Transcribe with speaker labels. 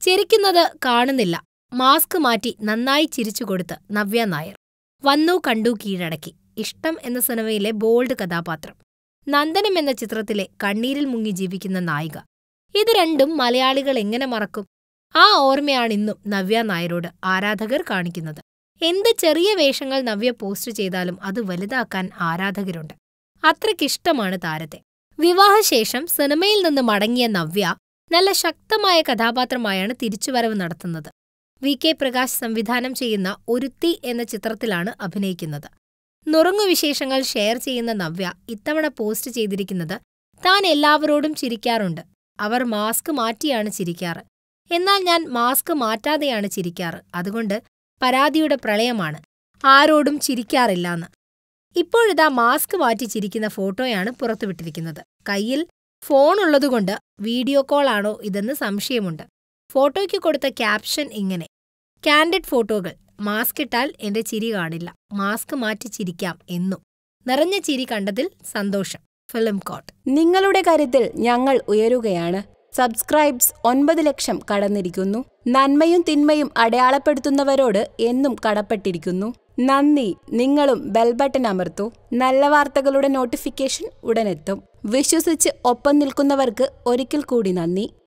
Speaker 1: ചിരിക്കുന്നത് കാണുന്നില്ല മാസ്ക് മാറ്റി നന്നായി ചിരിച്ചുകൊടുത്ത് നവ്യ നായർ വന്നു കണ്ടു കീഴടക്കി ഇഷ്ടം എന്ന സിനിമയിലെ ബോൾഡ് കഥാപാത്രം നന്ദനം എന്ന ചിത്രത്തിലെ കണ്ണീരിൽ മുങ്ങി ജീവിക്കുന്ന നായിക ഇത് രണ്ടും മലയാളികൾ എങ്ങനെ മറക്കും ആ ഓർമ്മയാണിന്നും നവ്യ നായരോട് ആരാധകർ കാണിക്കുന്നത് എന്ത് ചെറിയ വേഷങ്ങൾ നവ്യ പോസ്റ്റ് ചെയ്താലും അത് വലുതാക്കാൻ ആരാധകരുണ്ട് അത്രയ്ക്കിഷ്ടമാണ് താരത്തെ വിവാഹശേഷം സിനിമയിൽ നിന്ന് മടങ്ങിയ നവ്യ നല്ല ശക്തമായ കഥാപാത്രമായാണ് തിരിച്ചുവരവ് നടത്തുന്നത് വി കെ പ്രകാശ് സംവിധാനം ചെയ്യുന്ന ഒരുത്തി എന്ന ചിത്രത്തിലാണ് അഭിനയിക്കുന്നത് നുറുങ്ങുവിശേഷങ്ങൾ ഷെയർ ചെയ്യുന്ന നവ്യ ഇത്തവണ പോസ്റ്റ് ചെയ്തിരിക്കുന്നത് താൻ എല്ലാവരോടും ചിരിക്കാറുണ്ട് അവർ മാസ്ക് മാറ്റിയാണ് ചിരിക്കാറ് എന്നാൽ ഞാൻ മാസ്ക് മാറ്റാതെയാണ് ചിരിക്കാറ് അതുകൊണ്ട് പരാതിയുടെ പ്രളയമാണ് ആരോടും ചിരിക്കാറില്ലാന്ന് ഇപ്പോഴിതാ മാസ്ക് മാറ്റി ചിരിക്കുന്ന ഫോട്ടോയാണ് പുറത്തുവിട്ടിരിക്കുന്നത് കയ്യിൽ ഫോൺ ഉള്ളതുകൊണ്ട് വീഡിയോ കോൾ ആണോ ഇതെന്ന് സംശയമുണ്ട് ഫോട്ടോയ്ക്ക് കൊടുത്ത ക്യാപ്ഷൻ ഇങ്ങനെ കാൻഡിഡ് ഫോട്ടോകൾ മാസ്ക് ഇട്ടാൽ എന്റെ ചിരി കാണില്ല മാസ്ക് മാറ്റി ചിരിക്കാം എന്നും നിറഞ്ഞ ചിരി കണ്ടതിൽ സന്തോഷം ഫിലിം കോട്ട്
Speaker 2: നിങ്ങളുടെ കരുത്തിൽ ഞങ്ങൾ ഉയരുകയാണ് സബ്സ്ക്രൈബ്സ് ഒൻപത് ലക്ഷം കടന്നിരിക്കുന്നു നന്മയും തിന്മയും അടയാളപ്പെടുത്തുന്നവരോട് എന്നും കടപ്പെട്ടിരിക്കുന്നു നന്ദി നിങ്ങളും ബെൽ ബട്ടൺ അമർത്തൂ നല്ല വാർത്തകളുടെ നോട്ടിഫിക്കേഷൻ ഉടനെത്തും വിശ്വസിച്ച് ഒപ്പം നിൽക്കുന്നവർക്ക് ഒരിക്കൽ കൂടി നന്ദി